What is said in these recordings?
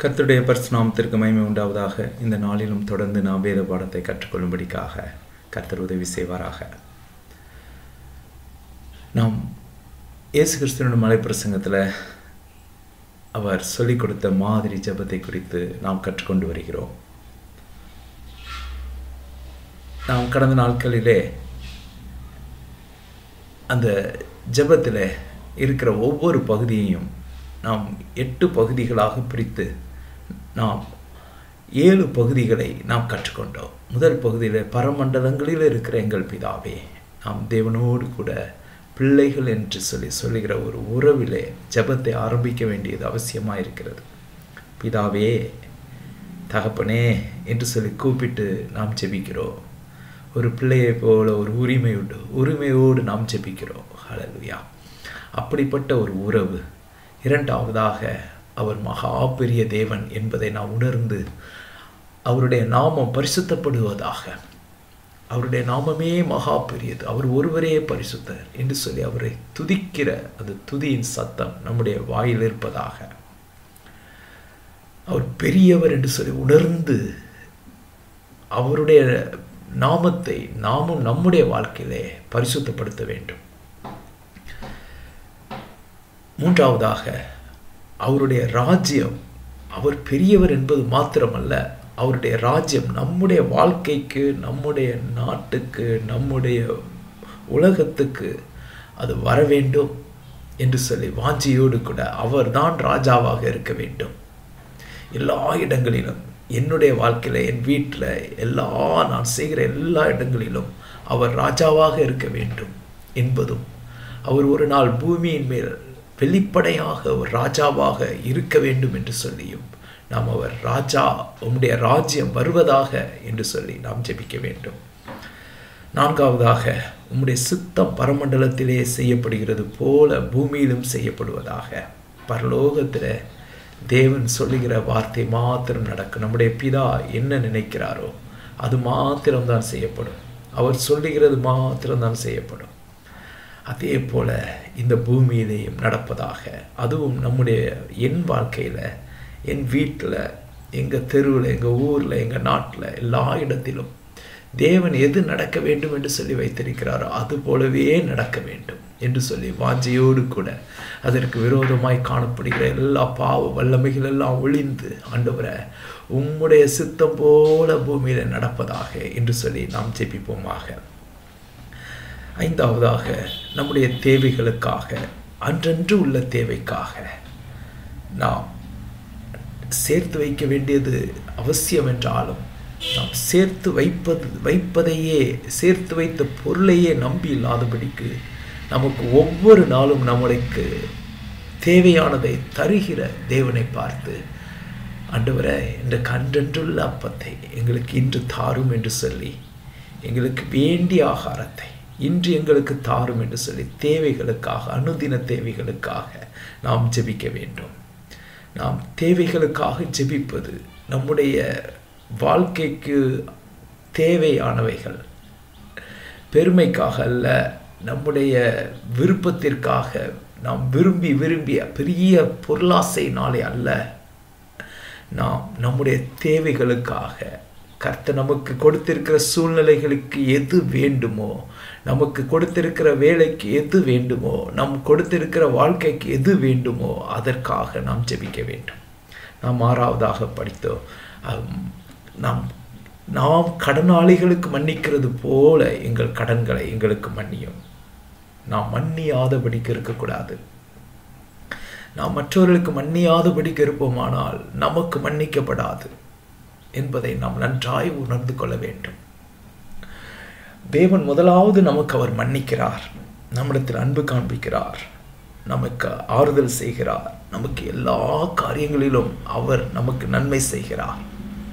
கர்த்தருடைய பரிசுநாமத்திற்கு மகிமை உண்டாவதாக இந்த நாளிலும் தொடர்ந்து நாம் வேத பாடத்தை கற்றுக்கொள்ளும்படிக்காக கர்த்தர் உதவி செய்வாராக நாம் இயேசு கிறிஸ்துவின் மலை பிரசங்கத்தில் அவர் சொல்லிக் கொடுத்த மாதிரி ஜெபத்தை குறித்து நாம் கற்றுக்கொண்டு வருகிறோம் நாம் கடந்த நாட்களிலே அந்த ஜெபத்தில் இருக்கிற ஒவ்வொரு பகுதியையும் நாம் எட்டு பகுதிகளாக பிரித்து நாம் ஏழு பகுதிகளை நாம் கற்றுக்கொண்டோம் முதல் பகுதியில் பரமண்டலங்களில் இருக்கிற எங்கள் பிதாவே நாம் தேவனோடு கூட பிள்ளைகள் என்று சொல்லி சொல்லுகிற ஒரு உறவிலே ஜெபத்தை ஆரம்பிக்க வேண்டியது அவசியமாக இருக்கிறது பிதாவே தகப்பனே என்று சொல்லி கூப்பிட்டு நாம் ஜெபிக்கிறோம் ஒரு பிள்ளையை போல ஒரு உரிமையோடு உரிமையோடு நாம் ஜெபிக்கிறோம் ஹalleluya அப்படிப்பட்ட ஒரு உறவு இரண்டாவதாக அவர் மகா பெரிய தேவன் என்பதை நாம் உணர்ந்து அவருடைய நாமம் பரிசுத்தப்படுவதாக அவருடைய நாமமே மகா பெரியது அவர் ஒருவரே பரிசுத்தர் என்று சொல்லி அவரை துதிக்கிற அந்த துதியின் சத்தம் நம்முடைய வாயில் இருப்பதாக அவர் பெரியவர் என்று சொல்லி உணர்ந்து அவருடைய நாமத்தை நாமும் நம்முடைய வாழ்க்கையிலே பரிசுத்தப்படுத்த வேண்டும் மூன்றாவதாக அவருடைய ராஜ்யம் அவர் பெரியவர் என்பது மாத்திரமல்ல அவருடைய ராஜ்யம் நம்முடைய வாழ்க்கைக்கு நம்முடைய நாட்டுக்கு நம்முடைய உலகத்துக்கு அது வர வேண்டும் என்று சொல்லி வாஞ்சியோடு கூட அவர்தான் ராஜாவாக இருக்க வேண்டும் எல்லா இடங்களிலும் என்னுடைய வாழ்க்கையில் என் வீட்டில் எல்லா நான் செய்கிற எல்லா இடங்களிலும் அவர் ராஜாவாக இருக்க வேண்டும் என்பதும் அவர் ஒரு நாள் பூமியின் மேல் வெளிப்படையாக ஒரு ராஜாவாக இருக்க வேண்டும் என்று சொல்லியும் நாம் அவர் ராஜா உம்முடைய ராஜ்யம் வருவதாக என்று சொல்லி நாம் ஜெபிக்க வேண்டும் நான்காவதாக உம்முடைய சித்தம் பரமண்டலத்திலே செய்யப்படுகிறது போல பூமியிலும் செய்யப்படுவதாக பரலோகத்தில் தேவன் சொல்லுகிற வார்த்தை மாத்திரம் நடக்கும் நம்முடைய பிதா என்ன நினைக்கிறாரோ அது மாத்திரம்தான் செய்யப்படும் அவர் சொல்லுகிறது மாத்திரம்தான் செய்யப்படும் அதே போல இந்த பூமியிலேயும் நடப்பதாக அதுவும் நம்முடைய என் வாழ்க்கையில் என் வீட்டில் எங்கள் தெருவில் எங்கள் ஊரில் எங்கள் நாட்டில் எல்லா இடத்திலும் தேவன் எது நடக்க வேண்டும் என்று சொல்லி வைத்திருக்கிறாரோ அது போலவே நடக்க வேண்டும் என்று சொல்லி வாஞ்சையோடு கூட அதற்கு விரோதமாய் காணப்படுகிற எல்லா பாவ வல்லமைகள் எல்லாம் ஒளிந்து ஆண்டவரை உம்முடைய சித்தம் போல பூமியில் நடப்பதாக என்று சொல்லி நாம் ஜெபிப்போமாக ஐந்தாவதாக நம்முடைய தேவைகளுக்காக அன்றன்று உள்ள தேவைக்காக நாம் சேர்த்து வைக்க வேண்டியது அவசியம் என்றாலும் நாம் சேர்த்து வைப்பது வைப்பதையே சேர்த்து வைத்த பொருளையே நம்பி இல்லாதபடிக்கு நமக்கு ஒவ்வொரு நாளும் நம்மளுக்கு தேவையானதை தருகிற தேவனை பார்த்து ஆண்டவரை இந்த கன்றென்றுள்ள அப்பத்தை எங்களுக்கு இன்று தாரும் என்று சொல்லி எங்களுக்கு வேண்டிய ஆகாரத்தை இன்று எங்களுக்கு தாரும் என்று சொல்லி தேவைகளுக்காக அனுதின தேவைகளுக்காக நாம் ஜெபிக்க வேண்டும் நாம் தேவைகளுக்காக ஜெபிப்பது நம்முடைய வாழ்க்கைக்கு தேவையானவைகள் பெருமைக்காக அல்ல நம்முடைய விருப்பத்திற்காக நாம் விரும்பி விரும்பிய பெரிய பொருளாசைனாலே அல்ல நாம் நம்முடைய தேவைகளுக்காக கர்த்த நமக்கு கொடுத்திருக்கிற சூழ்நிலைகளுக்கு எது வேண்டுமோ நமக்கு கொடுத்திருக்கிற வேலைக்கு எது வேண்டுமோ நம் கொடுத்திருக்கிற வாழ்க்கைக்கு எது வேண்டுமோ அதற்காக நாம் ஜெபிக்க வேண்டும் நாம் ஆறாவதாக படித்தோம் நாம் நாம் கடனாளிகளுக்கு மன்னிக்கிறது போல எங்கள் கடன்களை எங்களுக்கு மன்னியும் நாம் மன்னியாதபடிக்கு இருக்கக்கூடாது நாம் மற்றவர்களுக்கு மன்னியாதபடிக்கு இருப்போமானால் நமக்கு மன்னிக்கப்படாது என்பதை நாம் நன்றாய் உணர்ந்து கொள்ள வேண்டும் தேவன் முதலாவது நமக்கு அவர் மன்னிக்கிறார் நம்மிடத்தில் அன்பு காண்பிக்கிறார் நமக்கு ஆறுதல் செய்கிறார் நமக்கு எல்லா காரியங்களிலும் அவர் நமக்கு நன்மை செய்கிறார்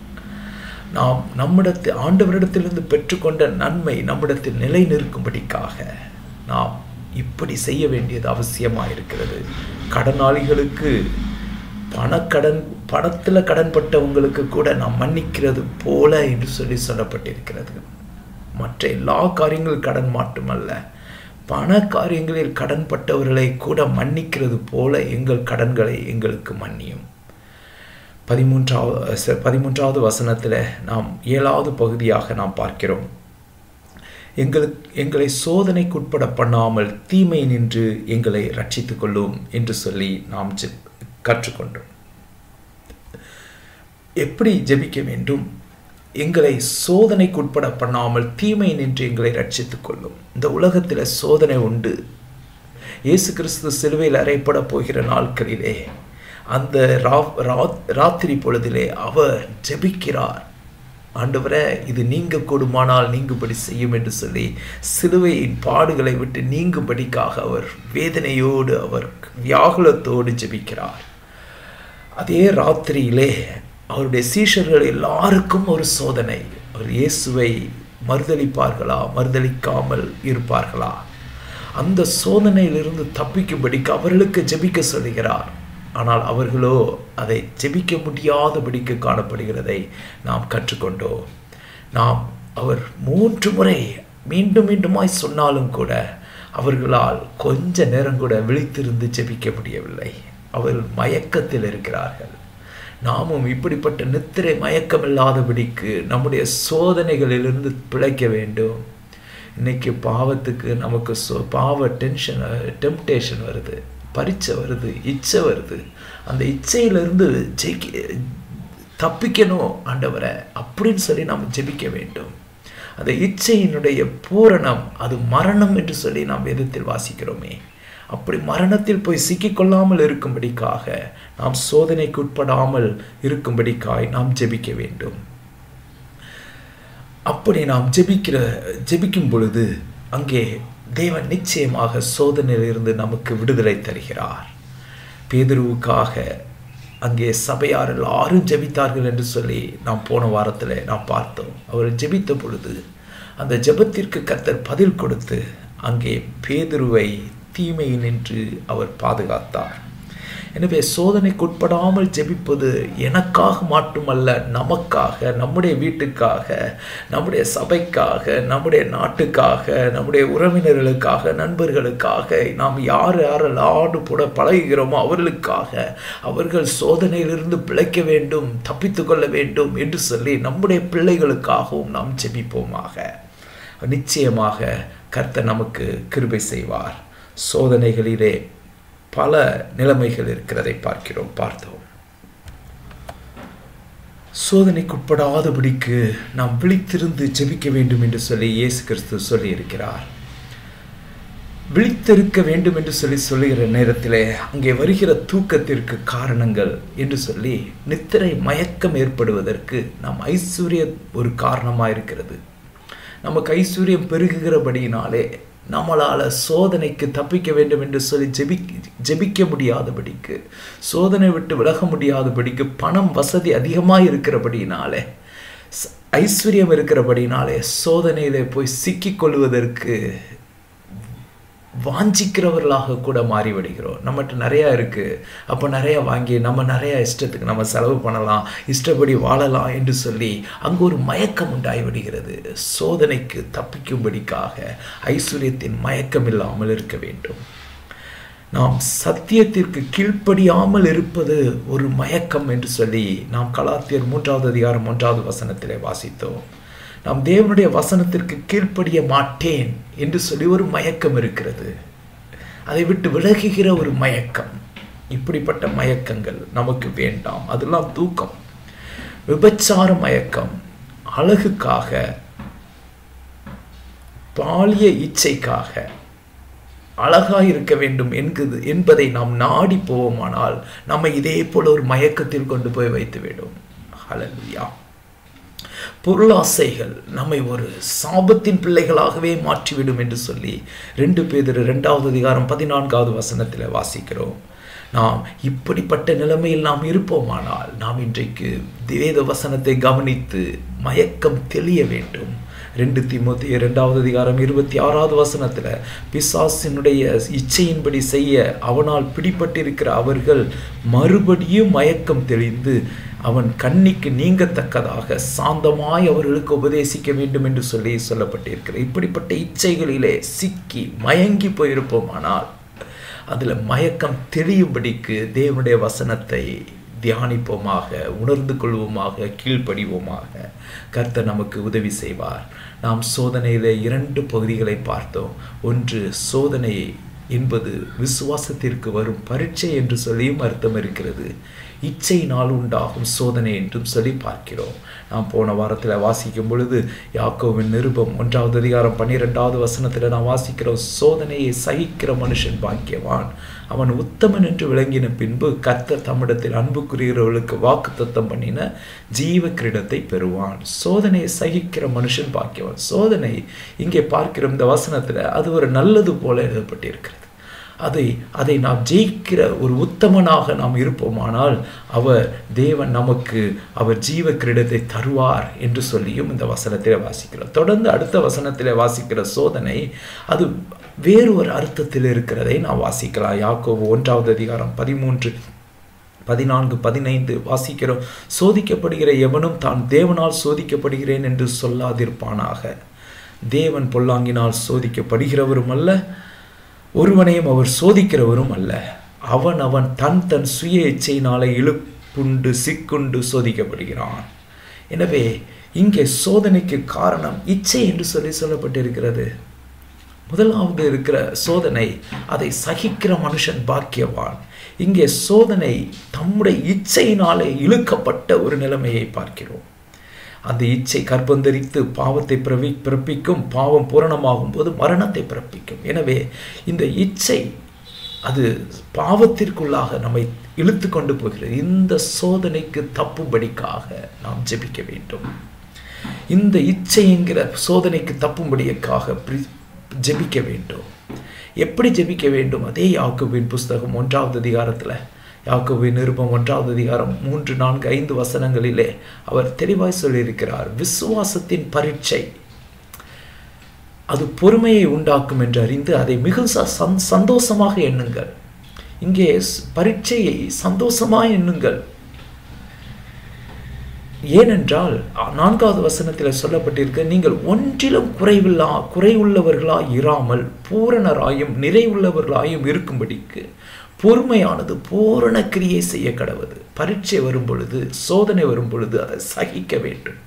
நாம் நம்மிடத்தில் ஆண்டவரிடத்திலிருந்து பெற்றுக்கொண்ட நன்மை நம்மிடத்தில் நிலை நிற்கும்படிக்காக நாம் இப்படி செய்ய வேண்டியது அவசியமாக இருக்கிறது கடனாளிகளுக்கு பணக்கடன் பணத்தில் கடன்பட்டவங்களுக்கு கூட நாம் மன்னிக்கிறது போல என்று சொல்லி சொல்லப்பட்டிருக்கிறது மற்ற எல்லா காரியங்கள் கடன் மட்டுமல்ல பண காரியங்களில் கடன்பட்டவர்களை கூட மன்னிக்கிறது போல எங்கள் கடன்களை எங்களுக்கு மன்னியும் பதிமூன்றாவது பதிமூன்றாவது வசனத்தில் நாம் ஏழாவது பகுதியாக நாம் பார்க்கிறோம் எங்களுக்கு எங்களை சோதனைக்குட்பட பண்ணாமல் தீமை நின்று எங்களை ரட்சித்துக் கொள்ளும் என்று சொல்லி நாம் கற்றுக்கொண்டோம் எப்படி ஜெபிக்க வேண்டும் எங்களை சோதனைக்குட்பட பண்ணாமல் தீமை நின்று எங்களை ரட்சித்துக் கொள்ளும் இந்த உலகத்தில் சோதனை உண்டு இயேசு கிறிஸ்து சிலுவையில் அறைப்பட போகிற நாட்களிலே அந்த ராத்திரி பொழுதிலே அவர் ஜெபிக்கிறார் ஆண்டவரே இது நீங்க கூடுமானால் நீங்கும்படி செய்யும் என்று சொல்லி சிலுவையின் பாடுகளை விட்டு நீங்கும்படிக்காக அவர் வேதனையோடு அவர் வியாகுலத்தோடு ஜெபிக்கிறார் அதே ராத்திரியிலே அவருடைய சீஷர்கள் எல்லாருக்கும் ஒரு சோதனை அவர் இயேசுவை மறுதளிப்பார்களா மறுதளிக்காமல் இருப்பார்களா அந்த சோதனையிலிருந்து தப்பிக்கும்படிக்கு அவர்களுக்கு ஜெபிக்க சொல்லுகிறார் ஆனால் அவர்களோ அதை ஜெபிக்க முடியாதபடிக்கு காணப்படுகிறதை நாம் கற்றுக்கொண்டோம் நாம் அவர் மூன்று முறை மீண்டும் மீண்டுமாய் சொன்னாலும் கூட அவர்களால் கொஞ்ச நேரம் கூட விழித்திருந்து ஜெபிக்க முடியவில்லை அவர்கள் மயக்கத்தில் இருக்கிறார்கள் நாமும் இப்படிப்பட்ட நித்திரை மயக்கமில்லாதபடிக்கு நம்முடைய சோதனைகளிலிருந்து பிழைக்க வேண்டும் இன்னைக்கு பாவத்துக்கு நமக்கு சோ பாவ டென்ஷன் டெம்டேஷன் வருது பரீட்சை வருது இச்சை வருது அந்த இச்சையிலிருந்து ஜெயிக்க தப்பிக்கணும் ஆண்டவரை அப்படின்னு சொல்லி நாம் ஜெபிக்க வேண்டும் அந்த இச்சையினுடைய பூரணம் அது மரணம் என்று சொல்லி நாம் வேதத்தில் வாசிக்கிறோமே அப்படி மரணத்தில் போய் சிக்கிக்கொள்ளாமல் இருக்கும்படிக்காக நாம் சோதனைக்கு உட்படாமல் இருக்கும்படிக்காய் நாம் ஜெபிக்க வேண்டும் அப்படி நாம் ஜெபிக்கிற ஜெபிக்கும் பொழுது அங்கே தேவன் நிச்சயமாக சோதனையிலிருந்து நமக்கு விடுதலை தருகிறார் பேதுருவுக்காக அங்கே சபையார் எல்லாரும் ஜெபித்தார்கள் என்று சொல்லி நாம் போன வாரத்தில் நாம் பார்த்தோம் அவர் ஜெபித்த பொழுது அந்த ஜெபத்திற்கு கத்தர் பதில் கொடுத்து அங்கே பேதுருவை தீமையினின்று அவர் பாதுகாத்தார் எனவே சோதனைக்குட்படாமல் ஜெபிப்பது எனக்காக மட்டுமல்ல நமக்காக நம்முடைய வீட்டுக்காக நம்முடைய சபைக்காக நம்முடைய நாட்டுக்காக நம்முடைய உறவினர்களுக்காக நண்பர்களுக்காக நாம் யார் யாரெல்லாம் ஆடு போட பழகுகிறோமோ அவர்களுக்காக அவர்கள் சோதனையிலிருந்து பிழைக்க வேண்டும் தப்பித்து கொள்ள வேண்டும் என்று சொல்லி நம்முடைய பிள்ளைகளுக்காகவும் நாம் ஜெபிப்போமாக நிச்சயமாக கர்த்தர் நமக்கு கிருபை செய்வார் சோதனைகளிலே பல நிலைமைகள் இருக்கிறதை பார்க்கிறோம் பார்த்தோம் சோதனைக்குட்படாதபடிக்கு நாம் விழித்திருந்து ஜெபிக்க வேண்டும் என்று சொல்லி இயேசு கிறிஸ்து சொல்லி இருக்கிறார் விழித்திருக்க வேண்டும் என்று சொல்லி சொல்லுகிற நேரத்திலே அங்கே வருகிற தூக்கத்திற்கு காரணங்கள் என்று சொல்லி நித்திரை மயக்கம் ஏற்படுவதற்கு நம் ஐஸ்வர்யம் ஒரு காரணமாக இருக்கிறது நமக்கு ஐஸ்வர்யம் பெருகுகிறபடியினாலே நம்மளால் சோதனைக்கு தப்பிக்க வேண்டும் என்று சொல்லி ஜெபி ஜெபிக்க முடியாதபடிக்கு சோதனை விட்டு விலக முடியாதபடிக்கு பணம் வசதி அதிகமாக இருக்கிறபடினாலே ஐஸ்வர்யம் இருக்கிறபடினாலே சோதனையிலே போய் சிக்கிக் கொள்வதற்கு வாஞ்சிக்கிறவர்களாக கூட மாறிவிடுகிறோம் நம்மகிட்ட நிறையா இருக்குது அப்போ நிறையா வாங்கி நம்ம நிறையா இஷ்டத்துக்கு நம்ம செலவு பண்ணலாம் இஷ்டப்படி வாழலாம் என்று சொல்லி அங்கு ஒரு மயக்கம் உண்டாகிவிடுகிறது சோதனைக்கு தப்பிக்கும்படிக்காக ஐஸ்வர்யத்தின் மயக்கம் இல்லாமல் இருக்க வேண்டும் நாம் சத்தியத்திற்கு கீழ்ப்படியாமல் இருப்பது ஒரு மயக்கம் என்று சொல்லி நாம் கலாத்தியர் மூன்றாவது அதிகாரம் மூன்றாவது வசனத்திலே வாசித்தோம் நாம் தேவனுடைய வசனத்திற்கு கீழ்ப்படிய மாட்டேன் என்று சொல்லி ஒரு மயக்கம் இருக்கிறது அதை விட்டு விலகுகிற ஒரு மயக்கம் இப்படிப்பட்ட மயக்கங்கள் நமக்கு வேண்டாம் அதெல்லாம் தூக்கம் விபச்சார மயக்கம் அழகுக்காக பாலிய இச்சைக்காக அழகாக இருக்க வேண்டும் என்குது என்பதை நாம் நாடி போவோமானால் நம்மை இதே போல ஒரு மயக்கத்தில் கொண்டு போய் வைத்து விடும் ஹலலுயா பொருளாசைகள் நம்மை ஒரு சாபத்தின் பிள்ளைகளாகவே மாற்றிவிடும் என்று சொல்லி ரெண்டு பேர் ரெண்டாவது அதிகாரம் பதினான்காவது வசனத்தில் வாசிக்கிறோம் நாம் இப்படிப்பட்ட நிலைமையில் நாம் இருப்போமானால் நாம் இன்றைக்கு வேத வசனத்தை கவனித்து மயக்கம் தெளிய வேண்டும் ரெண்டு திமுத்தி இரண்டாவது அதிகாரம் இருபத்தி ஆறாவது வசனத்தில் பிசாசினுடைய இச்சையின்படி செய்ய அவனால் பிடிப்பட்டிருக்கிற அவர்கள் மறுபடியும் மயக்கம் தெளிந்து அவன் கண்ணிக்கு நீங்கத்தக்கதாக சாந்தமாய் அவர்களுக்கு உபதேசிக்க வேண்டும் என்று சொல்லி சொல்லப்பட்டிருக்கிறது இப்படிப்பட்ட இச்சைகளிலே சிக்கி மயங்கி போயிருப்போமானால் அதில் மயக்கம் தெளியும்படிக்கு தேவனுடைய வசனத்தை தியானிப்போமாக உணர்ந்து கொள்வோமாக கீழ்ப்படிவோமாக கர்த்தர் நமக்கு உதவி செய்வார் நாம் சோதனையில் இரண்டு பகுதிகளை பார்த்தோம் ஒன்று சோதனை என்பது விசுவாசத்திற்கு வரும் பரீட்சை என்று சொல்லியும் அர்த்தம் இருக்கிறது இச்சையினால் உண்டாகும் சோதனை என்றும் சொல்லி பார்க்கிறோம் நாம் போன வாரத்தில் வாசிக்கும் பொழுது யாக்கோவின் நிருபம் ஒன்றாவது அதிகாரம் பன்னிரெண்டாவது வசனத்தில் நாம் வாசிக்கிறோம் சோதனையை சகிக்கிற மனுஷன் பாக்கியவான் அவன் உத்தமன் என்று விளங்கின பின்பு கர்த்தர் தம்மிடத்தில் அன்புக்குரியவர்களுக்கு வாக்கு தத்தம் பண்ணின ஜீவ கிரீடத்தை பெறுவான் சோதனையை சகிக்கிற மனுஷன் பாக்கியவான் சோதனை இங்கே பார்க்கிற இந்த வசனத்தில் அது ஒரு நல்லது போல எழுதப்பட்டிருக்கிறது அதை அதை நாம் ஜெயிக்கிற ஒரு உத்தமனாக நாம் இருப்போமானால் அவர் தேவன் நமக்கு அவர் ஜீவ கிரீடத்தை தருவார் என்று சொல்லியும் இந்த வசனத்தில் வாசிக்கிறோம் தொடர்ந்து அடுத்த வசனத்தில் வாசிக்கிற சோதனை அது வேறு ஒரு அர்த்தத்தில் இருக்கிறதை நாம் வாசிக்கலாம் யாக்கோவு ஒன்றாவது அதிகாரம் பதிமூன்று பதினான்கு பதினைந்து வாசிக்கிறோம் சோதிக்கப்படுகிற எவனும் தான் தேவனால் சோதிக்கப்படுகிறேன் என்று சொல்லாதிருப்பானாக தேவன் பொல்லாங்கினால் சோதிக்கப்படுகிறவரும் அல்ல ஒருவனையும் அவர் சோதிக்கிறவரும் அல்ல அவன் அவன் தன் தன் சுய இச்சையினாலே இழுப்புண்டு சிக்குண்டு சோதிக்கப்படுகிறான் எனவே இங்கே சோதனைக்கு காரணம் இச்சை என்று சொல்லி சொல்லப்பட்டிருக்கிறது முதலாவது இருக்கிற சோதனை அதை சகிக்கிற மனுஷன் பாக்கியவான் இங்கே சோதனை தம்முடைய இச்சையினாலே இழுக்கப்பட்ட ஒரு நிலைமையை பார்க்கிறோம் அந்த இச்சை கற்பந்தரித்து பாவத்தை பிறவி பிறப்பிக்கும் பாவம் பூரணமாகும் போது மரணத்தை பிறப்பிக்கும் எனவே இந்த இச்சை அது பாவத்திற்குள்ளாக நம்மை இழுத்து கொண்டு போகிறது இந்த சோதனைக்கு தப்பும்படிக்காக நாம் ஜெபிக்க வேண்டும் இந்த இச்சைங்கிற சோதனைக்கு தப்பும்படிக்காக ஜெபிக்க வேண்டும் எப்படி ஜெபிக்க வேண்டும் அதே யாக்குவின் புஸ்தகம் ஒன்றாவது அதிகாரத்தில் யாக்கோவின் நிருபம் ஒன்றாவது அதிகாரம் மூன்று நான்கு ஐந்து வசனங்களிலே அவர் தெளிவாய் சொல்லியிருக்கிறார் விசுவாசத்தின் பரீட்சை அது பொறுமையை உண்டாக்கும் என்று அறிந்து அதை மிக சந்தோஷமாக எண்ணுங்கள் இங்கே பரீட்சையை சந்தோஷமாக எண்ணுங்கள் ஏனென்றால் நான்காவது வசனத்தில் சொல்லப்பட்டிருக்க நீங்கள் ஒன்றிலும் குறைவில்லா குறைவுள்ளவர்களாய் இராமல் பூரணராயும் நிறைவுள்ளவர்களாயும் இருக்கும்படிக்கு பொறுமையானது பூரண கிரியை செய்ய கடவுது பரீட்சை வரும் பொழுது சோதனை வரும் பொழுது அதை சகிக்க வேண்டும்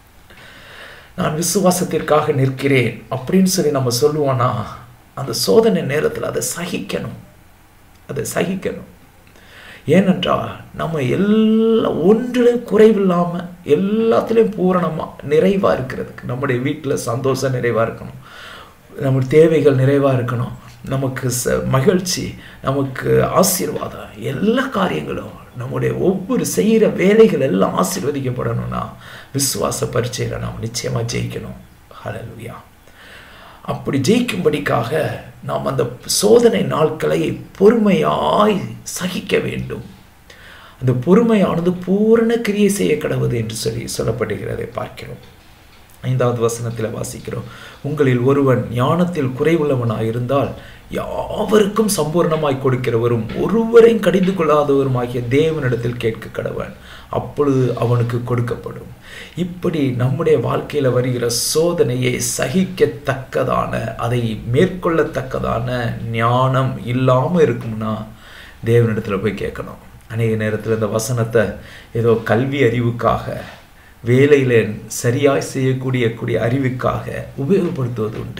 நான் விசுவாசத்திற்காக நிற்கிறேன் அப்படின்னு சொல்லி நம்ம சொல்லுவோன்னா அந்த சோதனை நேரத்தில் அதை சகிக்கணும் அதை சகிக்கணும் ஏனென்றால் நம்ம எல்லா ஒன்றிலும் குறைவில்லாமல் எல்லாத்துலேயும் பூரணமாக நிறைவாக இருக்கிறதுக்கு நம்முடைய வீட்டில் சந்தோஷம் நிறைவாக இருக்கணும் நம்ம தேவைகள் நிறைவாக இருக்கணும் நமக்கு ச மகிழ்ச்சி நமக்கு ஆசீர்வாதம் எல்லா காரியங்களும் நம்முடைய ஒவ்வொரு செய்கிற வேலைகள் எல்லாம் ஆசீர்வதிக்கப்படணும்னா விசுவாச பரீட்சையில் நாம் நிச்சயமாக ஜெயிக்கணும் ஹலலுயா அப்படி ஜெயிக்கும்படிக்காக நாம் அந்த சோதனை நாட்களை பொறுமையாய் சகிக்க வேண்டும் அந்த பொறுமையானது பூரண கிரியை செய்ய கடவுது என்று சொல்லி சொல்லப்படுகிறதை பார்க்கிறோம் ஐந்தாவது வசனத்தில் வாசிக்கிறோம் உங்களில் ஒருவன் ஞானத்தில் குறைவுள்ளவனாக இருந்தால் யாவருக்கும் சம்பூர்ணமாய் கொடுக்கிறவரும் ஒருவரையும் கடிந்து கொள்ளாதவருமாகிய தேவனிடத்தில் கேட்க கடவன் அப்பொழுது அவனுக்கு கொடுக்கப்படும் இப்படி நம்முடைய வாழ்க்கையில் வருகிற சோதனையை சகிக்கத்தக்கதான அதை மேற்கொள்ளத்தக்கதான ஞானம் இல்லாமல் இருக்கும்னா தேவனிடத்தில் போய் கேட்கணும் அநேக நேரத்தில் இந்த வசனத்தை ஏதோ கல்வி அறிவுக்காக வேலையில் சரியாய் செய்யக்கூடிய கூடிய அறிவுக்காக உபயோகப்படுத்துவது உண்டு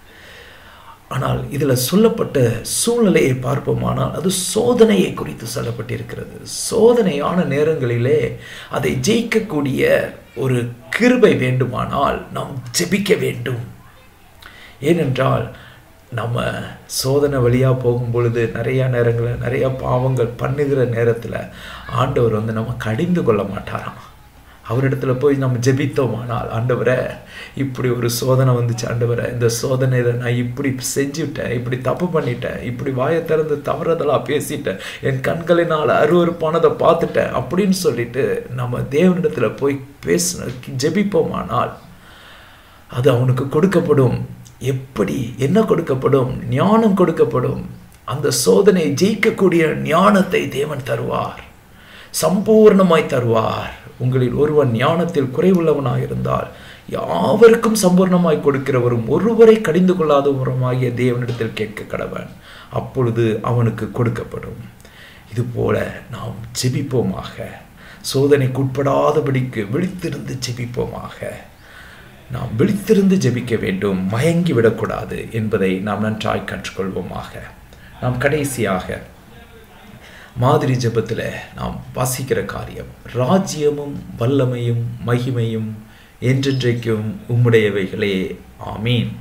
ஆனால் இதில் சொல்லப்பட்ட சூழ்நிலையை பார்ப்போமானால் அது சோதனையை குறித்து சொல்லப்பட்டிருக்கிறது சோதனையான நேரங்களிலே அதை ஜெயிக்கக்கூடிய ஒரு கிருபை வேண்டுமானால் நாம் ஜெபிக்க வேண்டும் ஏனென்றால் நம்ம சோதனை வழியாக போகும் பொழுது நிறையா நேரங்களில் நிறையா பாவங்கள் பண்ணுகிற நேரத்தில் ஆண்டவர் வந்து நம்ம கடிந்து கொள்ள மாட்டாராம் அவரிடத்துல போய் நம்ம ஜெபித்தோமானால் ஆண்டவரை இப்படி ஒரு சோதனை வந்துச்சு ஆண்டவரை இந்த சோதனையில் நான் இப்படி செஞ்சுட்டேன் இப்படி தப்பு பண்ணிட்டேன் இப்படி வாயை திறந்து தவறுதலாக பேசிட்டேன் என் கண்களினால் அருவறுப்பானதை பார்த்துட்டேன் அப்படின்னு சொல்லிட்டு நம்ம தேவனிடத்தில் போய் பேச ஜெபிப்போமானால் அது அவனுக்கு கொடுக்கப்படும் எப்படி என்ன கொடுக்கப்படும் ஞானம் கொடுக்கப்படும் அந்த சோதனை ஜெயிக்கக்கூடிய ஞானத்தை தேவன் தருவார் சம்பூர்ணமாய் தருவார் உங்களில் ஒருவன் ஞானத்தில் குறைவுள்ளவனாக இருந்தால் யாவருக்கும் சம்பூர்ணமாய் கொடுக்கிறவரும் ஒருவரை கடிந்து கொள்ளாதவருமாகிய தேவனிடத்தில் கேட்க கடவன் அப்பொழுது அவனுக்கு கொடுக்கப்படும் இதுபோல நாம் ஜெபிப்போமாக சோதனைக்குட்படாதபடிக்கு விழித்திருந்து ஜெபிப்போமாக நாம் விழித்திருந்து ஜெபிக்க வேண்டும் மயங்கி விடக்கூடாது என்பதை நாம் நன்றாய் கற்றுக்கொள்வோமாக நாம் கடைசியாக மாதிரி ஜெபத்தில் நாம் வாசிக்கிற காரியம் ராஜ்யமும் வல்லமையும் மகிமையும் என்றென்றைக்கும் உம்முடையவைகளே ஆமீன்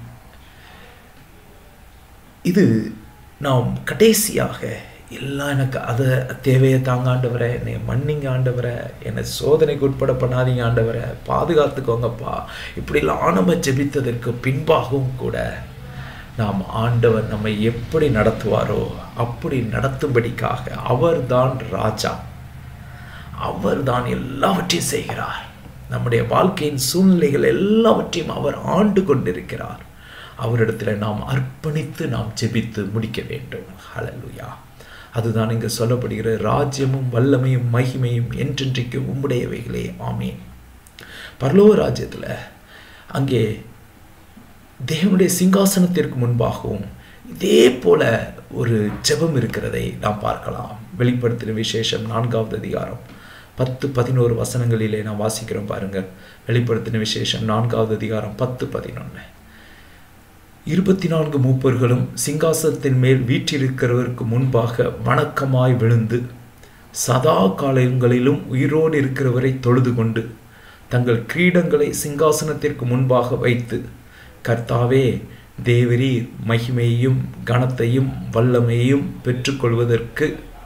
இது நாம் கடைசியாக எல்லாம் எனக்கு அதை தேவையை தாங்க ஆண்டவரை என்னை மன்னிங்க ஆண்டவரை என்னை சோதனைக்கு உட்பட பண்ணாதீங்க ஆண்டவரை பாதுகாத்துக்கோங்கப்பா இப்படிலாம் நம்ம ஜெபித்ததற்கு பின்பாகவும் கூட நாம் ஆண்டவர் நம்மை எப்படி நடத்துவாரோ அப்படி நடத்தும்படிக்காக அவர்தான் ராஜா அவர்தான் எல்லாவற்றையும் செய்கிறார் நம்முடைய வாழ்க்கையின் சூழ்நிலைகள் எல்லாவற்றையும் அவர் ஆண்டு கொண்டிருக்கிறார் அவரிடத்தில் நாம் அர்ப்பணித்து நாம் ஜெபித்து முடிக்க வேண்டும் ஹalleluya அதுதான் இங்கு சொல்லப்படுகிற ராஜ்யமும் வல்லமையும் மகிமையும் என்றென்றைக்கும் உம்முடையவைகளே ஆமீன் பரலோக ராஜ்யத்தில் அங்கே தேவனுடைய சிங்காசனத்திற்கு முன்பாகவும் இதே போல ஒரு ஜெபம் இருக்கிறதை நாம் பார்க்கலாம் வெளிப்படுத்தின விசேஷம் நான்காவது அதிகாரம் பத்து பதினோரு வசனங்களிலே நாம் வாசிக்கிறோம் பாருங்கள் வெளிப்படுத்தின விசேஷம் நான்காவது அதிகாரம் பத்து பதினொன்று இருபத்தி நான்கு மூப்பர்களும் சிங்காசனத்தின் மேல் வீற்றிருக்கிறவருக்கு முன்பாக வணக்கமாய் விழுந்து சதா காலங்களிலும் உயிரோடு இருக்கிறவரை தொழுது கொண்டு தங்கள் கிரீடங்களை சிங்காசனத்திற்கு முன்பாக வைத்து கர்த்தாவே தேவரீர் மகிமையையும் கனத்தையும் வல்லமையையும் பெற்றுக்கொள்வதற்கு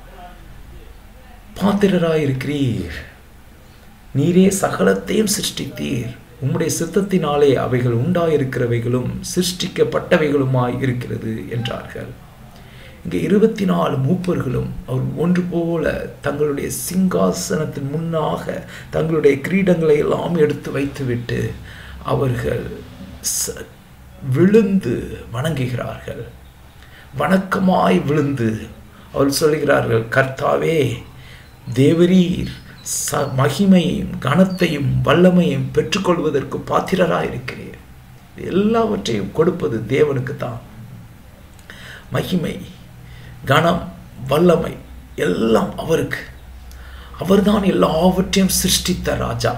பாத்திரராயிருக்கிறீர் நீரே சகலத்தையும் சிருஷ்டித்தீர் உம்முடைய சித்தத்தினாலே அவைகள் உண்டாயிருக்கிறவைகளும் சிருஷ்டிக்கப்பட்டவைகளுமாய் இருக்கிறது என்றார்கள் இங்கே இருபத்தி நாலு மூப்பர்களும் அவர் ஒன்று போல தங்களுடைய சிங்காசனத்தின் முன்னாக தங்களுடைய கிரீடங்களை எல்லாம் எடுத்து வைத்துவிட்டு அவர்கள் விழுந்து வணங்குகிறார்கள் வணக்கமாய் விழுந்து அவர் சொல்கிறார்கள் கர்த்தாவே தேவரீர் ச மகிமையும் கனத்தையும் வல்லமையும் பெற்றுக்கொள்வதற்கு பாத்திரராக இருக்கிறீர் எல்லாவற்றையும் கொடுப்பது தேவனுக்கு தான் மகிமை கனம் வல்லமை எல்லாம் அவருக்கு அவர்தான் எல்லாவற்றையும் சிருஷ்டித்த ராஜா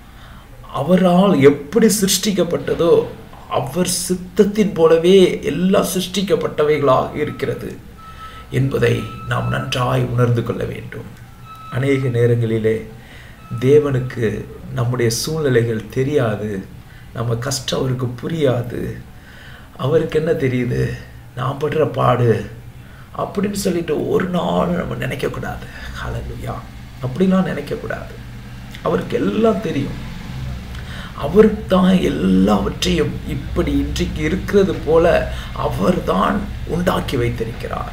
அவரால் எப்படி சிருஷ்டிக்கப்பட்டதோ அவர் சித்தத்தின் போலவே எல்லாம் சிருஷ்டிக்கப்பட்டவைகளாக இருக்கிறது என்பதை நாம் நன்றாய் உணர்ந்து கொள்ள வேண்டும் அநேக நேரங்களிலே தேவனுக்கு நம்முடைய சூழ்நிலைகள் தெரியாது நம்ம கஷ்டம் அவருக்கு புரியாது அவருக்கு என்ன தெரியுது நான் படுற பாடு அப்படின்னு சொல்லிட்டு ஒரு நாள் நம்ம நினைக்கக்கூடாது ஹலலுயா அப்படிலாம் நினைக்கக்கூடாது அவருக்கு எல்லாம் தெரியும் அவருக்கு தான் எல்லாவற்றையும் இப்படி இன்றைக்கு இருக்கிறது போல அவர்தான் உண்டாக்கி வைத்திருக்கிறார்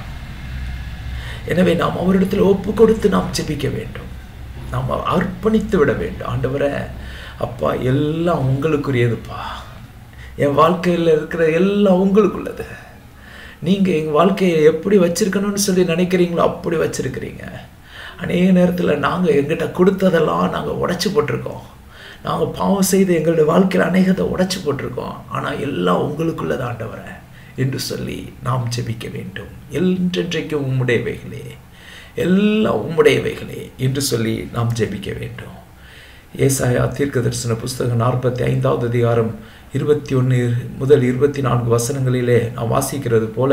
எனவே நாம் அவரிடத்தில் ஒப்பு கொடுத்து நாம் ஜெபிக்க வேண்டும் நாம் அர்ப்பணித்து விட வேண்டும் ஆண்டவரை அப்பா எல்லாம் உங்களுக்குரியதுப்பா என் வாழ்க்கையில் இருக்கிற எல்லாம் உங்களுக்குள்ளது நீங்கள் எங்கள் வாழ்க்கையை எப்படி வச்சிருக்கணும்னு சொல்லி நினைக்கிறீங்களோ அப்படி வச்சிருக்கிறீங்க அநேக நேரத்தில் நாங்கள் எங்கிட்ட கொடுத்ததெல்லாம் நாங்கள் உடைச்சி போட்டிருக்கோம் நாங்கள் பாவம் செய்து எங்களுடைய வாழ்க்கையில் அநேகத்தை உடைச்சி போட்டிருக்கோம் ஆனால் எல்லாம் உங்களுக்குள்ளது ஆண்டவரை என்று சொல்லி நாம் ஜெபிக்க வேண்டும் என்றென்றைக்கும் உம்முடையவைகளே எல்லாம் உம்முடையவைகளே என்று சொல்லி நாம் ஜெபிக்க வேண்டும் ஏசாயா தீர்க்க தரிசன புஸ்தகம் நாற்பத்தி ஐந்தாவது அதிகாரம் இருபத்தி ஒன்று முதல் இருபத்தி நான்கு வசனங்களிலே நாம் வாசிக்கிறது போல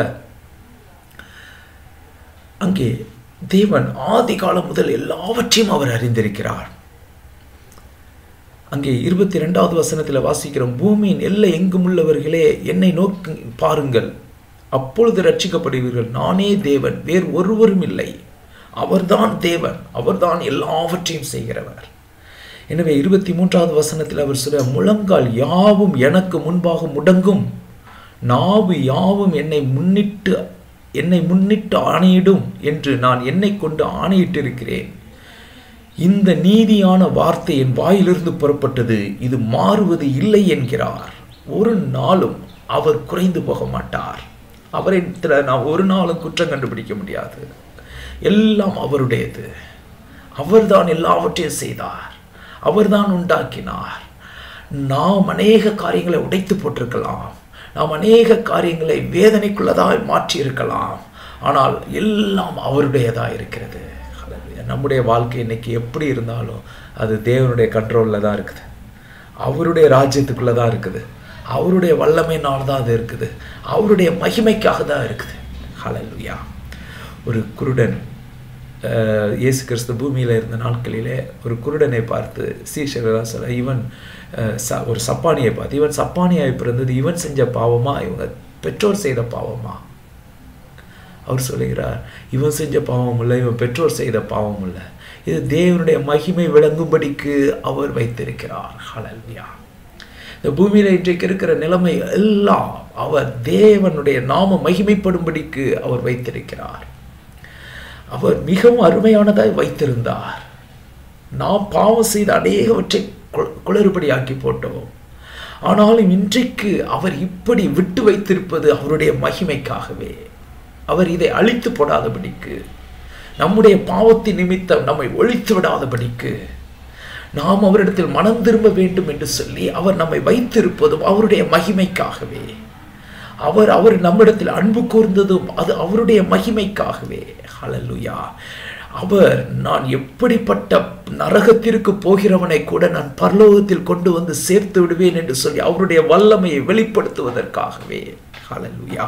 அங்கே தேவன் ஆதி காலம் முதல் எல்லாவற்றையும் அவர் அறிந்திருக்கிறார் அங்கே இருபத்தி ரெண்டாவது வசனத்தில் வாசிக்கிறோம் பூமியின் எல்லை எங்கும் உள்ளவர்களே என்னை நோக்கி பாருங்கள் அப்பொழுது ரட்சிக்கப்படுவீர்கள் நானே தேவன் வேறு ஒருவரும் இல்லை அவர்தான் தேவன் அவர்தான் எல்லாவற்றையும் செய்கிறவர் எனவே இருபத்தி மூன்றாவது வசனத்தில் அவர் சொல்ல முழங்கால் யாவும் எனக்கு முன்பாக முடங்கும் நாவு யாவும் என்னை முன்னிட்டு என்னை முன்னிட்டு ஆணையிடும் என்று நான் என்னை கொண்டு ஆணையிட்டிருக்கிறேன் இந்த நீதியான வார்த்தை என் வாயிலிருந்து புறப்பட்டது இது மாறுவது இல்லை என்கிறார் ஒரு நாளும் அவர் குறைந்து போக மாட்டார் அவரிடத்தில் நான் ஒரு நாளும் குற்றம் கண்டுபிடிக்க முடியாது எல்லாம் அவருடையது அவர்தான் எல்லாவற்றையும் செய்தார் அவர்தான் உண்டாக்கினார் நாம் அநேக காரியங்களை உடைத்து போட்டிருக்கலாம் நாம் அநேக காரியங்களை வேதனைக்குள்ளதாய் மாற்றியிருக்கலாம் ஆனால் எல்லாம் அவருடையதாக இருக்கிறது ஹalleluya. நம்முடைய வாழ்க்கை இன்னைக்கு எப்படி இருந்தாலும் அது தேவனுடைய கண்ட்ரோலில் தான் இருக்குது அவருடைய ராஜ்யத்துக்குள்ளே தான் இருக்குது அவருடைய வல்லமையினால் தான் அது இருக்குது அவருடைய மகிமைக்காக தான் இருக்குது ஹalleluya. ஒரு குருடன் அஹ், இயேசு கிறிஸ்து பூமியில் இருந்த நாட்களிலே ஒரு குருடனை பார்த்து சீஷர்களாக சொல்ல இவன் அஹ், ச ஒரு சப்பானியை பார்த்து இவன் சப்பானியாய் பிறந்தது இவன் செஞ்ச பாவமா இவங்க பெற்றோர் செய்த பாவமா அவர் சொல்லுகிறார் இவன் செஞ்ச பாவம் இல்லை இவன் பெற்றோர் செய்த பாவம் இல்லை இது தேவனுடைய மகிமை விளங்கும்படிக்கு அவர் வைத்திருக்கிறார் ஹalleluya இந்த பூமியில் இன்றைக்கு இருக்கிற நிலைமை எல்லாம் அவர் தேவனுடைய நாம மகிமைப்படும்படிக்கு அவர் வைத்திருக்கிறார் அவர் மிகவும் அருமையானதாய் வைத்திருந்தார் நாம் பாவம் செய்த அநேகவற்றை கு- குளறுபடியாக்கி போட்டோம் ஆனாலும் இன்றைக்கு அவர் இப்படி விட்டு வைத்திருப்பது அவருடைய மகிமைக்காகவே அவர் இதை அழித்து போடாதபடிக்கு நம்முடைய பாவத்தின் நிமித்தம் நம்மை ஒழித்து விடாதபடிக்கு நாம் அவரிடத்தில் மனம் திரும்ப வேண்டும் என்று சொல்லி அவர் நம்மை வைத்திருப்பதும் அவருடைய மகிமைக்காகவே அவர் அவர் நம்மிடத்தில் அன்பு கூர்ந்ததும் அது அவருடைய மகிமைக்காகவே ஹalleluya அவர் நான் எப்படிப்பட்ட நரகத்திற்கு போகிறவனை கூட நான் பரலோகத்தில் கொண்டு வந்து சேர்த்து விடுவேன் என்று சொல்லி அவருடைய வல்லமையை வெளிப்படுத்துவதற்காகவே ஹalleluya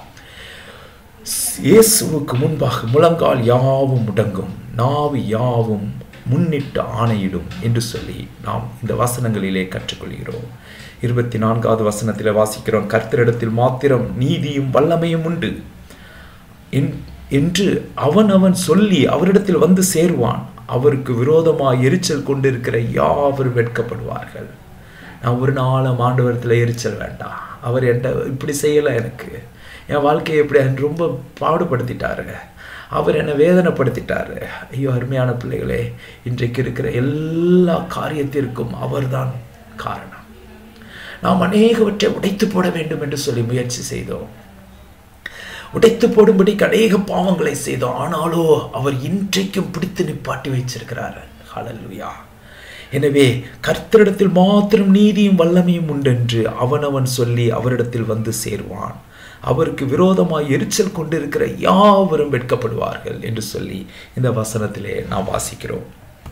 இயேசுவுக்கு முன்பாக முழங்கால் யாவும் முடங்கும் நாவு யாவும் முன்னிட்டு ஆணையிடும் என்று சொல்லி நாம் இந்த வசனங்களிலே கற்றுக்கொள்கிறோம் இருபத்தி நான்காவது வசனத்தில் வாசிக்கிறோம் கர்த்தரிடத்தில் மாத்திரம் நீதியும் வல்லமையும் உண்டு என்- என்று அவன் அவன் சொல்லி அவரிடத்தில் வந்து சேருவான் அவருக்கு விரோதமாக எரிச்சல் கொண்டிருக்கிற யாவரும் வெட்கப்படுவார்கள் நான் ஒரு நாளும் ஆண்டவரத்தில் எரிச்சல் வேண்டாம் அவர் என்கிட்ட இப்படி செய்யலை எனக்கு என் வாழ்க்கையை இப்படி எனக்கு ரொம்ப பாடுபடுத்திட்டாருங்க அவர் என்னை வேதனைப்படுத்திட்டாரு ஐயோ அருமையான பிள்ளைகளே இன்றைக்கு இருக்கிற எல்லா காரியத்திற்கும் அவர்தான் காரணம் நாம் அநேகவற்றை உடைத்து போட வேண்டும் என்று சொல்லி முயற்சி செய்தோம் உடைத்து போடும்படி அநேக பாவங்களை செய்தோம் ஆனாலோ அவர் இன்றைக்கும் பிடித்து நிப்பாட்டி வச்சிருக்கிறார் ஹalleluya எனவே கர்த்தரிடத்தில் மாத்திரம் நீதியும் வல்லமையும் உண்டென்று அவனவன் சொல்லி அவரிடத்தில் வந்து சேர்வான் அவருக்கு விரோதமாய் எரிச்சல் கொண்டிருக்கிற யாவரும் வெட்கப்படுவார்கள் என்று சொல்லி இந்த வசனத்திலே நாம் வாசிக்கிறோம்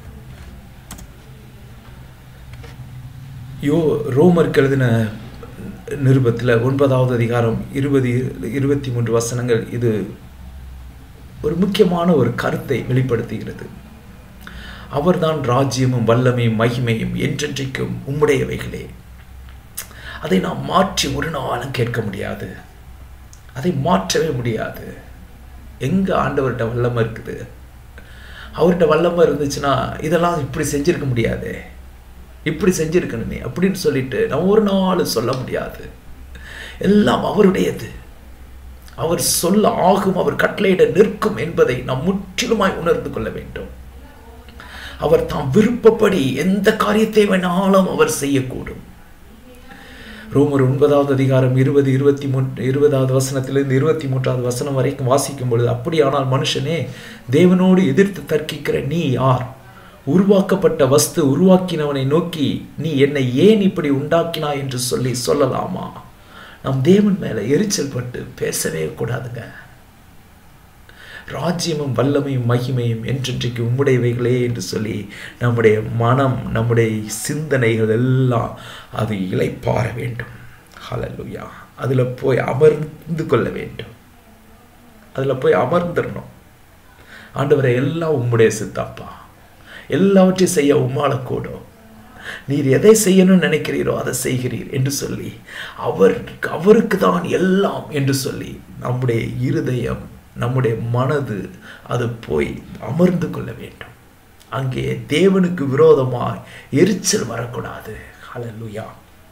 யோ ரோமருக்கு எழுதின நிருபத்தில் ஒன்பதாவது அதிகாரம் இருபது இருபத்தி மூன்று வசனங்கள் இது ஒரு முக்கியமான ஒரு கருத்தை வெளிப்படுத்துகிறது அவர்தான் ராஜ்யமும் வல்லமையும் மகிமையும் என்றென்றைக்கும் உம்முடையவைகளே அதை நாம் மாற்றி ஒரு நாளும் கேட்க முடியாது அதை மாற்றவே முடியாது எங்க ஆண்டவர்கிட்ட வல்லமை இருக்குது அவர்கிட்ட வல்லமை இருந்துச்சுன்னா இதெல்லாம் இப்படி செஞ்சிருக்க முடியாதே இப்படி செஞ்சிருக்கணுமே அப்படின்னு சொல்லிட்டு நம்ம ஒரு நாள் சொல்ல முடியாது எல்லாம் அவருடையது அவர் சொல்ல ஆகும் அவர் கட்டளையிட நிற்கும் என்பதை நாம் முற்றிலுமாய் உணர்ந்து கொள்ள வேண்டும் அவர் தாம் விருப்பப்படி எந்த காரியத்தை வேணாலும் அவர் செய்யக்கூடும் ரோமர் ஒன்பதாவது அதிகாரம் இருபது இருபத்தி மூன்று இருபதாவது வசனத்திலிருந்து இருபத்தி மூன்றாவது வசனம் வரைக்கும் வாசிக்கும் பொழுது அப்படியானால் மனுஷனே தேவனோடு எதிர்த்து தர்க்கிக்கிற நீ யார் உருவாக்கப்பட்ட வஸ்து உருவாக்கினவனை நோக்கி நீ என்னை ஏன் இப்படி உண்டாக்கினாய் என்று சொல்லி சொல்லலாமா நம் தேவன் மேல எரிச்சல் பட்டு பேசவே கூடாதுங்க ராஜ்யமும் வல்லமையும் மகிமையும் என்றென்றைக்கு உம்முடையவைகளே என்று சொல்லி நம்முடைய மனம் நம்முடைய சிந்தனைகள் எல்லாம் அது இளைப்பாற வேண்டும் ஹalleluya அதில் போய் அமர்ந்து கொள்ள வேண்டும் அதில் போய் அமர்ந்துடணும் ஆண்டவரை எல்லாம் உம்முடைய சித்தாப்பா எல்லாவற்றையும் செய்ய உம்மால கூடும் நீர் எதை செய்யணும்னு நினைக்கிறீரோ அதை செய்கிறீர் என்று சொல்லி அவர் அவருக்கு தான் எல்லாம் என்று சொல்லி நம்முடைய இருதயம் நம்முடைய மனது அது போய் அமர்ந்து கொள்ள வேண்டும் அங்கே தேவனுக்கு விரோதமாய் எரிச்சல் வரக்கூடாது ஹalleluya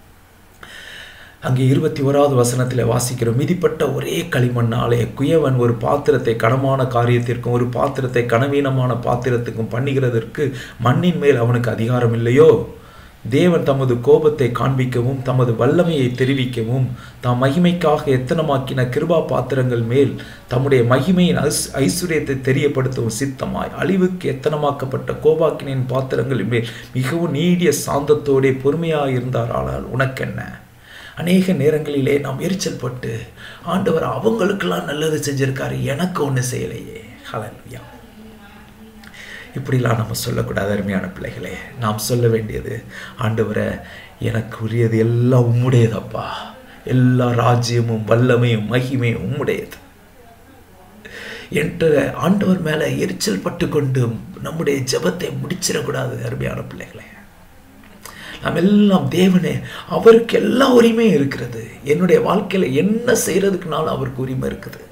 அங்கே இருபத்தி ஓராவது வசனத்தில் வாசிக்கிறோம் மிதிப்பட்ட ஒரே களிமண்ணாலே குயவன் ஒரு பாத்திரத்தை கனமான காரியத்திற்கும் ஒரு பாத்திரத்தை கனவீனமான பாத்திரத்துக்கும் பண்ணுகிறதற்கு மண்ணின் மேல் அவனுக்கு அதிகாரம் இல்லையோ தேவன் தமது கோபத்தை காண்பிக்கவும் தமது வல்லமையை தெரிவிக்கவும் தாம் மகிமைக்காக எத்தனமாக்கின கிருபா பாத்திரங்கள் மேல் தம்முடைய மகிமையின் ஐஸ் ஐஸ்வர்யத்தை தெரியப்படுத்தவும் சித்தமாய் அழிவுக்கு எத்தனமாக்கப்பட்ட கோபாக்கினின் பாத்திரங்களின் மேல் மிகவும் நீடிய சாந்தத்தோடே பொறுமையாக இருந்தார் ஆனால் உனக்கென்ன அநேக நேரங்களிலே நாம் எரிச்சல் பட்டு ஆண்டவர் அவங்களுக்கெல்லாம் நல்லது செஞ்சிருக்காரு எனக்கு ஒன்று செய்யலையே ஹலல்யா இப்படிலாம் நம்ம சொல்லக்கூடாது அருமையான பிள்ளைகளே நாம் சொல்ல வேண்டியது ஆண்டவரை எனக்கு உரியது எல்லாம் உம்முடையதப்பா எல்லா ராஜ்யமும் வல்லமையும் மகிமையும் உம்முடையது என்ற ஆண்டவர் மேலே எரிச்சல் பட்டு கொண்டு நம்முடைய ஜபத்தை முடிச்சிடக்கூடாது அருமையான பிள்ளைகளே நாம் எல்லாம் தேவனே அவருக்கு எல்லா உரிமையும் இருக்கிறது என்னுடைய வாழ்க்கையில் என்ன செய்யறதுக்குனாலும் அவருக்கு உரிமை இருக்குது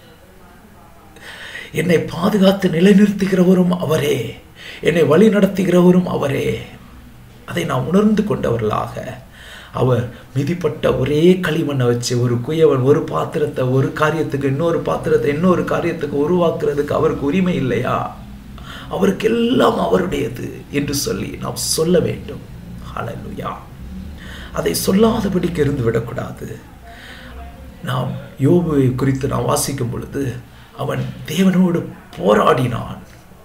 என்னை பாதுகாத்து நிலைநிறுத்துகிறவரும் அவரே என்னை வழி நடத்துகிறவரும் அவரே அதை நான் உணர்ந்து கொண்டவர்களாக அவர் மிதிப்பட்ட ஒரே களிமண்ணை வச்சு ஒரு குயவன் ஒரு பாத்திரத்தை ஒரு காரியத்துக்கு இன்னொரு பாத்திரத்தை இன்னொரு காரியத்துக்கு உருவாக்குறதுக்கு அவருக்கு உரிமை இல்லையா அவருக்கு எல்லாம் அவருடையது என்று சொல்லி நாம் சொல்ல வேண்டும் ஹalleluya அதை சொல்லாதபடிக்கு இருந்து விடக்கூடாது நாம் யோபுவை குறித்து நாம் வாசிக்கும் பொழுது அவன் தேவனோடு போராடினான்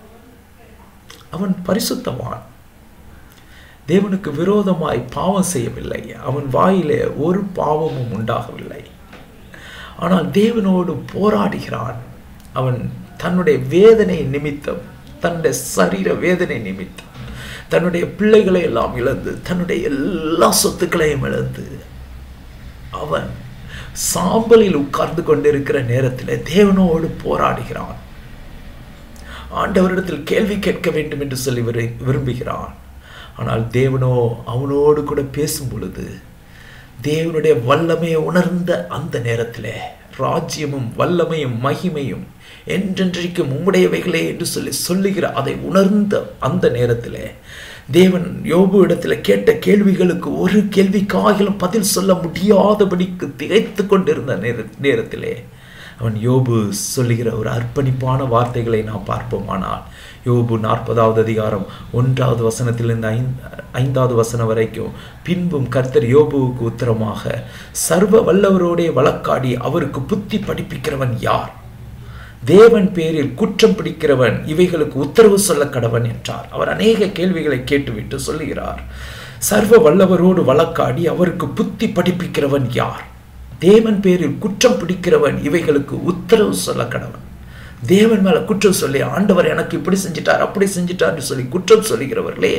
அவன் பரிசுத்தவான் தேவனுக்கு விரோதமாய் பாவம் செய்யவில்லை அவன் வாயிலே ஒரு பாவமும் உண்டாகவில்லை ஆனால் தேவனோடு போராடுகிறான் அவன் தன்னுடைய வேதனை நிமித்தம் தன்னுடைய சரீர வேதனை நிமித்தம் தன்னுடைய பிள்ளைகளை எல்லாம் இழந்து தன்னுடைய எல்லா சொத்துக்களையும் இழந்து அவன் சாம்பலில் உட்கார்ந்து கொண்டிருக்கிற நேரத்தில் தேவனோடு போராடுகிறான் ஆண்டவரிடத்தில் கேள்வி கேட்க வேண்டும் என்று சொல்லி விரும்புகிறான் ஆனால் தேவனோ அவனோடு கூட பேசும் பொழுது தேவனுடைய வல்லமையை உணர்ந்த அந்த நேரத்தில் ராஜ்யமும் வல்லமையும் மகிமையும் என்றென்றைக்கும் உம்முடையவைகளே என்று சொல்லி சொல்லுகிற அதை உணர்ந்த அந்த நேரத்தில் தேவன் யோபு இடத்துல கேட்ட கேள்விகளுக்கு ஒரு கேள்விக்காகிலும் பதில் சொல்ல முடியாதபடிக்கு திகைத்து கொண்டிருந்த நேர நேரத்திலே அவன் யோபு சொல்லுகிற ஒரு அர்ப்பணிப்பான வார்த்தைகளை நாம் பார்ப்போமானால் யோபு நாற்பதாவது அதிகாரம் ஒன்றாவது வசனத்திலிருந்து ஐந்து ஐந்தாவது வசனம் வரைக்கும் பின்பும் கர்த்தர் யோபுவுக்கு உத்தரமாக சர்வ வல்லவரோடே வழக்காடி அவருக்கு புத்தி படிப்பிக்கிறவன் யார் தேவன் பேரில் குற்றம் பிடிக்கிறவன் இவைகளுக்கு உத்தரவு சொல்ல கடவன் என்றார் அவர் அநேக கேள்விகளை கேட்டுவிட்டு சொல்லுகிறார் சர்வ வல்லவரோடு வழக்காடி அவருக்கு புத்தி படிப்பிக்கிறவன் யார் தேவன் பேரில் குற்றம் பிடிக்கிறவன் இவைகளுக்கு உத்தரவு சொல்ல கடவன் தேவன் மேல குற்றம் சொல்லி ஆண்டவர் எனக்கு இப்படி செஞ்சிட்டார் அப்படி செஞ்சிட்டார் சொல்லி குற்றம் சொல்லுகிறவர்களே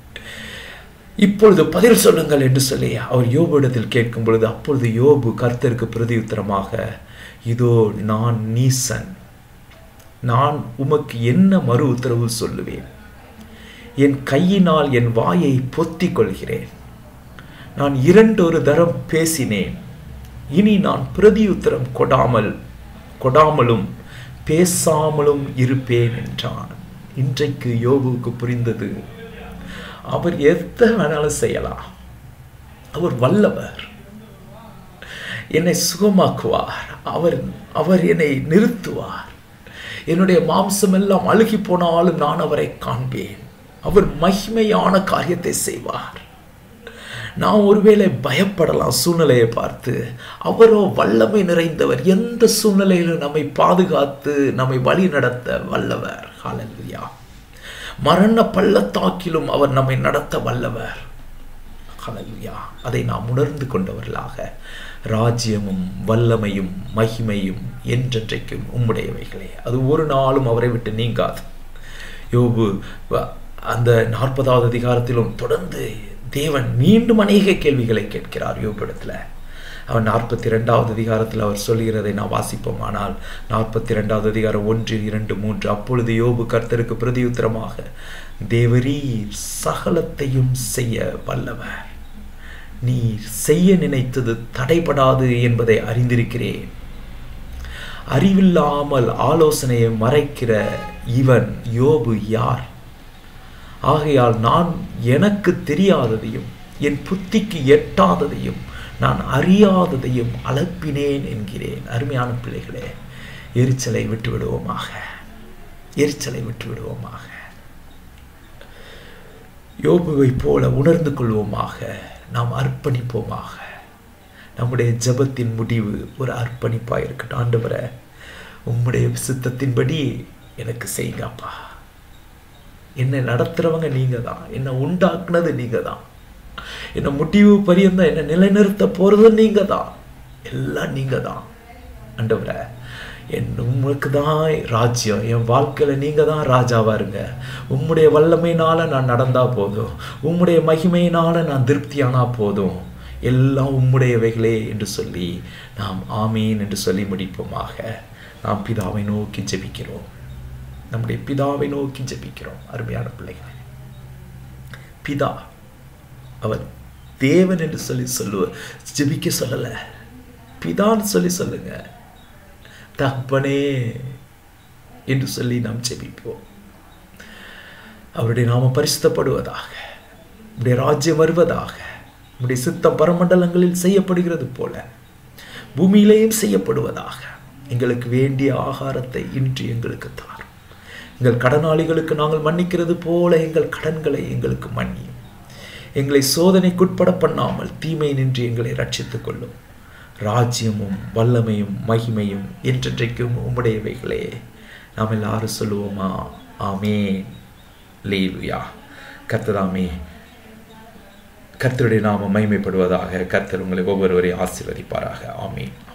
இப்பொழுது பதில் சொல்லுங்கள் என்று சொல்லி அவர் யோபு இடத்தில் கேட்கும் பொழுது அப்பொழுது யோபு கர்த்தருக்கு பிரதியுத்தரமாக இதோ நான் நீசன் நான் உமக்கு என்ன மறு உத்தரவு சொல்லுவேன் என் கையினால் என் வாயை பொத்திக் கொள்கிறேன் நான் இரண்டொரு தரம் பேசினேன் இனி நான் பிரதியுத்தரம் கொடாமல் கொடாமலும் பேசாமலும் இருப்பேன் என்றான் இன்றைக்கு யோபுவுக்கு புரிந்தது அவர் எதை வேணாலும் செய்யலாம் அவர் வல்லவர் என்னை சுகமாக்குவார் அவர் அவர் என்னை நிறுத்துவார் என்னுடைய மாம்சம் எல்லாம் அழுகி போனாலும் நான் அவரை காண்பேன் அவர் மகிமையான காரியத்தை செய்வார் நாம் ஒருவேளை பயப்படலாம் சூழ்நிலையை பார்த்து அவரோ வல்லமை நிறைந்தவர் எந்த சூழ்நிலையிலும் நம்மை பாதுகாத்து நம்மை வழி நடத்த வல்லவர் ஹalleluya மரண பள்ளத்தாக்கிலும் அவர் நம்மை நடத்த வல்லவர் ஹalleluya அதை நாம் உணர்ந்து கொண்டவர்களாக ராஜ்யமும் வல்லமையும் மகிமையும் என்றென்றைக்கும் உம்முடையவைகளே அது ஒரு நாளும் அவரை விட்டு நீங்காது யோபு அந்த நாற்பதாவது அதிகாரத்திலும் தொடர்ந்து தேவன் மீண்டும் அநேக கேள்விகளை கேட்கிறார் யோபிடத்தில் அவன் நாற்பத்தி ரெண்டாவது அதிகாரத்தில் அவர் சொல்லுகிறதை நான் வாசிப்போம் ஆனால் நாற்பத்தி ரெண்டாவது அதிகாரம் ஒன்று இரண்டு மூன்று அப்பொழுது யோபு கர்த்தருக்கு பிரதியுத்தரமாக தேவரீர் சகலத்தையும் செய்ய வல்லவர் நீர் செய்ய நினைத்தது தடைபடாது என்பதை அறிந்திருக்கிறேன் அறிவில்லாமல் ஆலோசனையை மறைக்கிற இவன் யோபு யார் ஆகையால் நான் எனக்கு தெரியாததையும் என் புத்திக்கு எட்டாததையும் நான் அறியாததையும் அலப்பினேன் என்கிறேன் அருமையான பிள்ளைகளே எரிச்சலை விட்டு விடுவோமாக எரிச்சலை விட்டு விடுவோமாக யோபுவை போல உணர்ந்து கொள்வோமாக நாம் அர்ப்பணிப்போமாக நம்முடைய ஜபத்தின் முடிவு ஒரு அர்ப்பணிப்பாக இருக்கட்டும் ஆண்டவரை உம்முடைய சித்தத்தின்படி எனக்கு செய்யுங்கப்பா என்னை நடத்துகிறவங்க நீங்கள் தான் என்னை உண்டாக்குனது நீங்கள் தான் என்னை முடிவு பரியந்தம் என்னை நிலைநிறுத்த போகிறது நீங்கள் தான் எல்லாம் நீங்கள் தான் ஆண்டவரே என் உங்களுக்கு தான் ராஜ்யம் என் வாழ்க்கையில் நீங்கள் தான் ராஜாவாக இருங்க உம்முடைய வல்லமையினால் நான் நடந்தால் போதும் உம்முடைய மகிமையினால் நான் திருப்தியானா போதும் எல்லாம் உம்முடையவைகளே என்று சொல்லி நாம் ஆமீன் என்று சொல்லி முடிப்போமாக நாம் பிதாவை நோக்கி ஜெபிக்கிறோம் நம்முடைய பிதாவை நோக்கி ஜெபிக்கிறோம் அருமையான பிள்ளைகள் பிதா அவர் தேவன் என்று சொல்லி சொல்லுவ ஜெபிக்க சொல்லலை பிதான்னு சொல்லி சொல்லுங்க தகப்பனே என்று சொல்லி நாம் ஜெபிப்போம் அவருடைய நாம பரிசுத்தப்படுவதாக உடைய ராஜ்யம் வருவதாக உடைய சித்தம் பரமண்டலங்களில் செய்யப்படுகிறது போல பூமியிலேயும் செய்யப்படுவதாக எங்களுக்கு வேண்டிய ஆகாரத்தை இன்று எங்களுக்கு தாரும் எங்கள் கடனாளிகளுக்கு நாங்கள் மன்னிக்கிறது போல எங்கள் கடன்களை எங்களுக்கு மன்னியும் எங்களை சோதனைக்குட்பட பண்ணாமல் தீமை நின்று எங்களை ரட்சித்துக் கொள்ளும் ராஜ்யமும் வல்லமையும் மகிமையும் என்றென்றைக்கும் உம்முடையவைகளே நாம் எல்லாரும் சொல்லுவோமா ஆமே லேலுயா கர்த்ததாமே கர்த்தருடைய நாம மகிமைப்படுவதாக கர்த்தர் உங்களை ஒவ்வொருவரையும் ஆசீர்வதிப்பாராக ஆமீன்